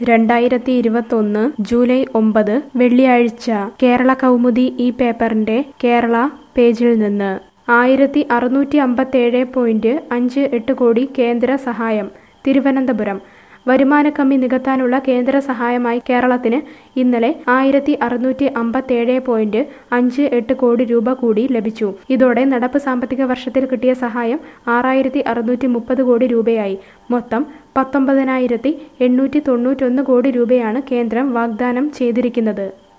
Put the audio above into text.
രണ്ടായിരത്തി ഇരുപത്തൊന്ന് ജൂലൈ ഒമ്പത് വെള്ളിയാഴ്ച കേരള കൗമുദി ഈ പേപ്പറിന്റെ കേരള പേജിൽ നിന്ന് ആയിരത്തി അറുന്നൂറ്റി അമ്പത്തേഴ് പോയിന്റ് അഞ്ച് എട്ട് കോടി കേന്ദ്ര സഹായം തിരുവനന്തപുരം വരുമാന കമ്മി നികത്താനുള്ള കേന്ദ്ര സഹായമായി കേരളത്തിന് ഇന്നലെ ആയിരത്തി അറുന്നൂറ്റി അമ്പത്തേഴ് പോയിന്റ് അഞ്ച് എട്ട് കോടി രൂപ കൂടി ലഭിച്ചു ഇതോടെ നടപ്പ് സാമ്പത്തിക വർഷത്തിൽ കിട്ടിയ സഹായം ആറായിരത്തി അറുന്നൂറ്റി മുപ്പത് കോടി രൂപയായി മൊത്തം പത്തൊമ്പതിനായിരത്തി എണ്ണൂറ്റി തൊണ്ണൂറ്റൊന്ന് കോടി രൂപയാണ് കേന്ദ്രം വാഗ്ദാനം ചെയ്തിരിക്കുന്നത്